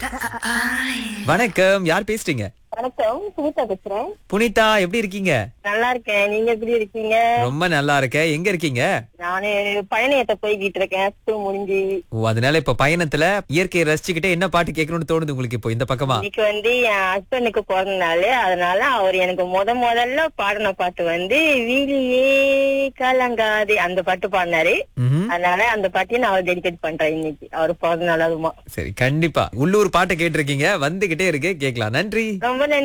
வணக்கம் யார் பேசுறீங்க வணக்கம் சுமிதா பேசுறேன் புனிதா எப்படி இருக்கீங்க நல்லா இருக்கேன் நீங்க எப்படி இருக்கீங்க ரொம்ப நல்லா இருக்கேன் எங்க இருக்கீங்க நானு பயணத்தை போய்கிட்டு இருக்கேன் ஸ்கூல் முடிஞ்சு ஓ அதனால இப்ப பயணத்துல இயற்கையை ரசிச்சுக்கிட்டே என்ன பாட்டு கேட்கணும்னு தோணுது உங்களுக்கு இப்போ இந்த பக்கமா இன்னைக்கு வந்து என் ஹஸ்பண்டுக்கு பிறந்த நாள் அதனால அவர் எனக்கு முத முதல்ல பாடின பாட்டு வந்து வீலியே கலங்காது அந்த பாட்டு பாடினாரு ம்ஹும். அதனால அந்த பாட்டையும் நான் அவர் டெடிகேட் பண்றேன் இன்னைக்கு அவர் பிறந்த நாள் அதுமா சரி கண்டிப்பா உள்ளூர் பாட்டை கேட்டிருக்கீங்க வந்துகிட்டே இருக்கு கேட்கலாம் நன்றி ரொம்ப நன்றி